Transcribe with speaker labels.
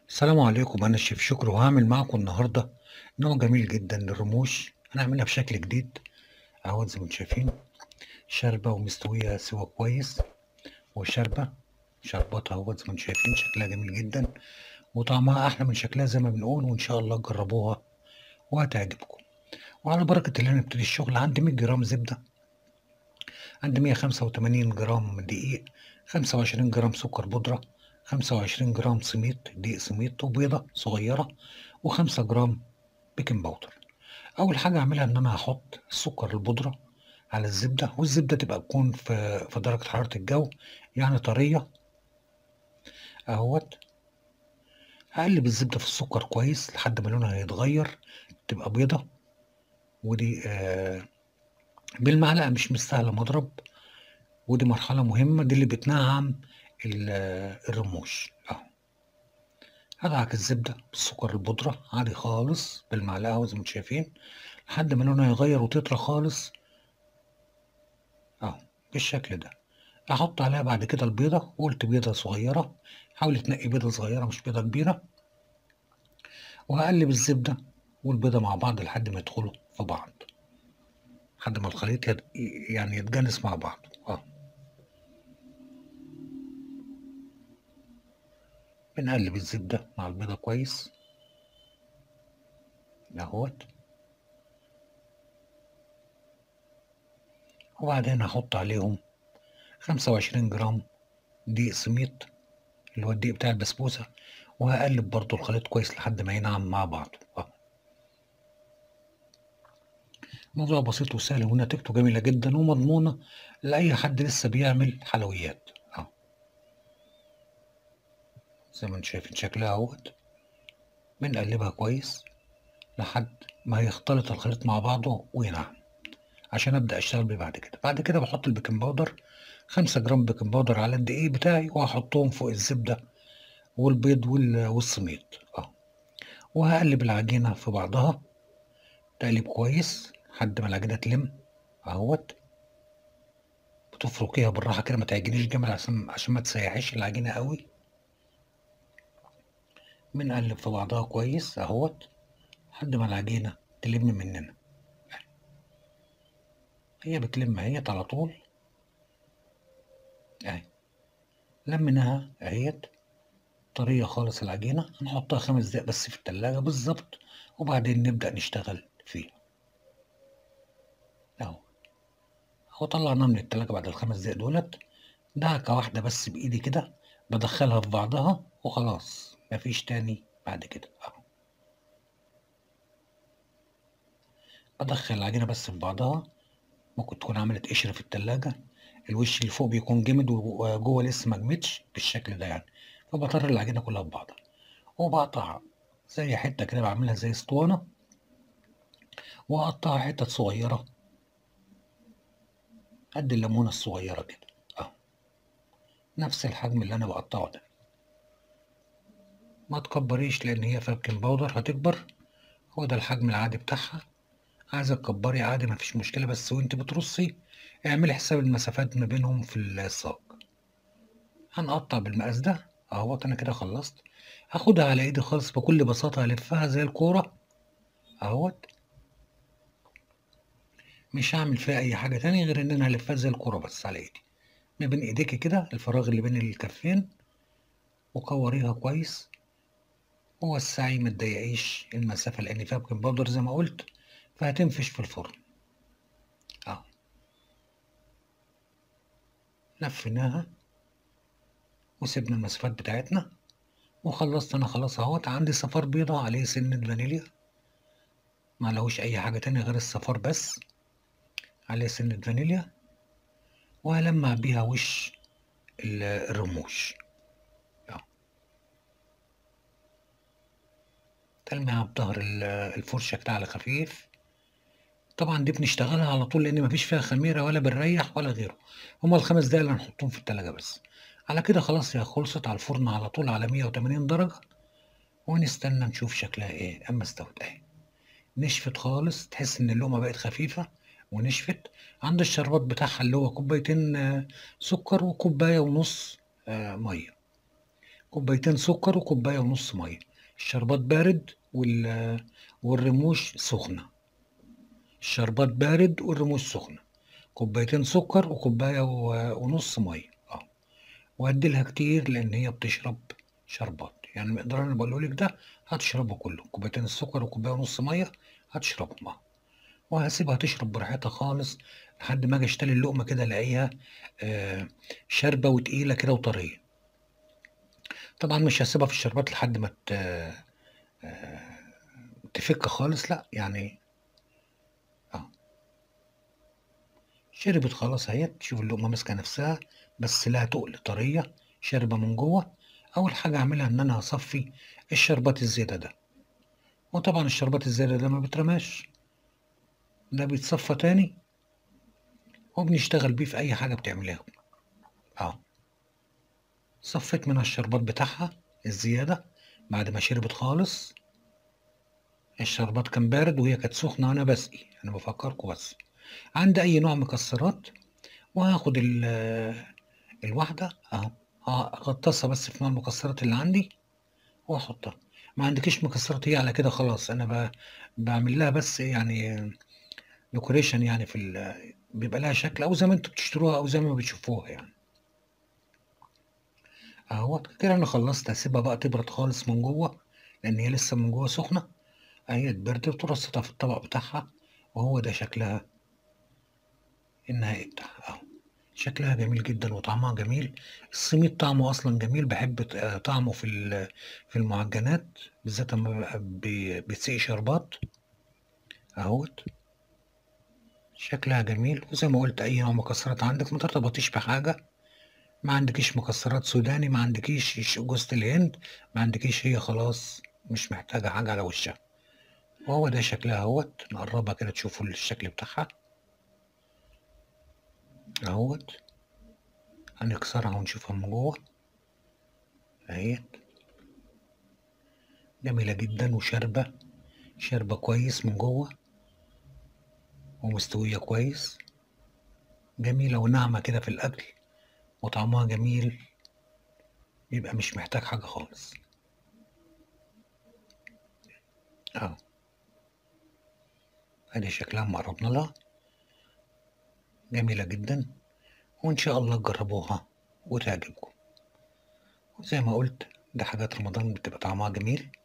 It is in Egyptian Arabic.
Speaker 1: السلام عليكم أنا الشيف شكري وهاعمل معاكم النهاردة نوع جميل جدًا للرموش، هنعملها بشكل جديد أهوّة زي ما أنتم شايفين، شاربة ومستوية سِوَى كويس وشاربة شربات أهوّة زي ما أنتم شايفين شكلها جميل جدًا وطعمها أحلى من شكلها زي ما بنقول وإن شاء الله تجربوها وهتعجبكم. وعلى بركة الله نبتدي الشغل، عندي 100 جرام زبدة، عندي 185 جرام دقيق، 25 جرام سكر بودرة، 25 جرام سميد دقيق سميد وبيضة صغيرة و5 جرام بيكنج باودر. أول حاجة هاعملها إن أنا هاحط السكر البودرة على الزبدة والزبدة تبقى تكون في في درجة حرارة الجو يعني طرية أهوّة. هاقلّب الزبدة في السكر كويس لحد ما لونها يتغيّر تبقى بيضة ودي آآ بالمعلقة مش مستاهلة مضرب ودي مرحلة مهمة دي اللي بتنعّم ال الرموش أهو. هادعك الزبدة بالسكر البودرة عادي خالص بالمعلقة أهو زي ما أنتم شايفين لحد ما لونها يغيّر وتطرى خالص. أهو بالشكل ده. أحط عليها بعد كده البيضة وقُلت بيضة صغيرة، حاولي تنقّي بيضة صغيرة مش بيضة كبيرة. وهاقلّب الزبدة والبيضة مع بعض لحد ما يدخلوا في بعض. لحد ما الخليط يت يعني يتجانس مع بعضه آه. بنقلّب الزبدة مع البيضة كويس. أهوّة. وبعدين هاحط عليهم 25 جرام دقيق سميد اللي هو الدقيق بتاع البسبوسة وهاقلّب برضه الخليط كويس لحد ما ينعم مع بعضه آه. الموضوع بسيط وسهل ونتيجته جميلة جدًا ومضمونة لأي حد لسه بيعمل حلويات آه. زي ما أنتم شايفين شكلها أهوّة. بنقلّبها كويس لحد ما يختلط الخليط مع بعضه وينعم عشان أبدأ أشتغل بيه بعد كده. بعد كده باحط البيكنج باودر 5 جرام بيكنج باودر على الدقيق بتاعي وهاحطهم فوق الزبدة والبيض وال والسميد آه. وهاقلّب العجينة في بعضها تقليب كويس لحد ما العجينة تلِم أهوّة. بتفركيها بالراحة كده ما تعجنيش جامد عشان عشان ما تسيّحيش العجينة أوي. بنقلّب في بعضها كويس أهوّة لحد ما العجينة تلِم مننا. هي بتلِم أهيّة على طول. أهي. لمّيناها أهيّة طرية خالص العجينة، هنحطها 5 دقايق بس في التلاجة بالضبط وبعدين نبدأ نشتغل فيها. أهو. أهو طلعناها من التلاجة بعد ال5 دقايق دُولة، دعكة واحدة بس بإيدي كده بادخّلها في بعضها وخلاص ما فيش تاني بعد كده أهو. بادخّل العجينة بس في بعضها، ممكن تكون عملت قشرة في التلاجة، الوش اللي فوق بيكون جِمِد وجوّه لسه ما جمدش بالشكل ده يعني، فباطرّي العجينة كلّها في بعضها. وباقطع زي حتّة كده باعملها زي أسطوانة وأقطّعها حتت صغيرة قد الليمونة الصغيرة كده أهو. نفس الحجم اللي أنا باقطّعه ده. ما تكبّريش لإن هي فيها بيكنج باودر هتكبر، هو ده الحجم العادي بتاعها. عايزة تكبّري عادي ما فيش مشكلة بس وأنتِ بترصي اعملي حساب المسافات ما بينهم في الصاج. هنقطّع بالمقاس ده أهوّة أنا كده خلّصت. هاخدها على إيدي خالص بكل بساطة ألفّها زي الكورة أهوّة. مش هاعمل فيها أي حاجة تاني غير إن أنا هالفّها زي الكورة بس على إيدي. ما بين إيديكِ كده الفراغ اللي بين الكفّين وكوّريها كويس ووسّعي ما تضيّقيش المسافة لإن فيها بيكنج باودر زي ما قُلت فهتنفش في الفرن. أهو. لفّيناها وسِبنا المسافات بتاعتنا وخلّصت أنا خلاص أهوّة. عندي صفار بيضة عليه سِنّة فانيليا ما عليهوش أي حاجة تانية غير الصفار بس، عليه سِنّة فانيليا وهالمّع بيها وِش ال الرموش. أهو. تلميعة بضهر ال الفرشة كده على خفيف. طبعًا دي بنشتغلها على طول لإن ما فيش فيها خميرة ولا بنريّح ولا غيره، هُم ال5 دقايق اللي هنحطّهم في التلاجة بس. على كده خلاص هي خلصت على الفرن على طول على 180 درجة ونستنى نشوف شكلها إيه أمّا استوت أهي. نشفت خالص تحس إن اللقمة بقت خفيفة ونشفت. عندي الشربات بتاعها اللي هو كوبايتين سكر وكوباية ونُص آآ مَيّة. كوبايتين سكر وكوباية ونص مية الشربات بارد وال... والرموش سخنة الشربات بارد والرموش سخنة كوبايتين سكر وكوباية و- ونص مية اه وأدي لها كتير لأن هي بتشرب شربات يعني المقدار اللي أنا بقوله لك ده هتشربه كله كوبايتين السكر وكوباية ونص مية هتشربهم اه وهسيبها تشرب براحتها خالص لحد ما اجي اشتري اللقمة كده الاقيها آه شاربة وتقيلة كده وطرية طبعا مش هسيبها في الشربات لحد ما ت- آه، تفك خالص لا يعني اه شربت خلاص اهي تشوف اللقمة ماسكة نفسها بس لها تقل طرية شاربة من جوه أول حاجة أعملها إن أنا هصفي الشربات الزيادة ده وطبعا الشربات الزيادة ده ما بيترماش ده بيتصفى تاني وبنشتغل بيه في أي حاجة بتعمليها اه صفيت منها الشربات بتاعها الزيادة بعد ما شربت خالص الشربات كان بارد وهي كانت سخنة وأنا بسقي أنا بفكركم بس عندي أي نوع مكسرات وهاخد ال- الواحدة أهو هغطسها بس في نوع المكسرات اللي عندي وأحطها ما عندكيش مكسرات هي على كده خلاص أنا ب... بعمل لها بس يعني ديكوريشن يعني في ال... بيبقى لها شكل أو زي ما انتوا بتشتروها أو زي ما بتشوفوها يعني أهو كده أنا خلصت هسيبها بقى تبرد خالص من جوه لأن هي لسه من جوه سخنة أهي اتبردت ورصيتها في الطبق بتاعها وهو ده شكلها النهائي بتاعها أهو شكلها جميل جدا وطعمها جميل السميد طعمه أصلا جميل بحب ط- آه، طعمه في ال- في المعجنات بالذات لما بيبقى بي- بيتسقي شربات أهوت شكلها جميل وزي ما قلت أي نوع مكسرات عندك ما ترتبطيش بحاجة ما عندكيش مكسرات سوداني ما عندكيش ش- جوزة الهند ما عندكيش هي خلاص مش محتاجة حاجة على وشها وهو ده شكلها اهوت نقربها كده تشوفوا الشكل بتاعها اهوت هنكسرها ونشوفها من جوه اهيت جميلة جدا وشاربة شاربة كويس من جوه ومستوية كويس جميلة وناعمة كده في الأكل وطعمها جميل يبقى مش محتاج حاجة خالص اه ادي شكلها مقربنا لها جميلة جدا وإن شاء الله تجربوها وتعجبكم وزي ما قلت ده حاجات رمضان بتبقى طعمها جميل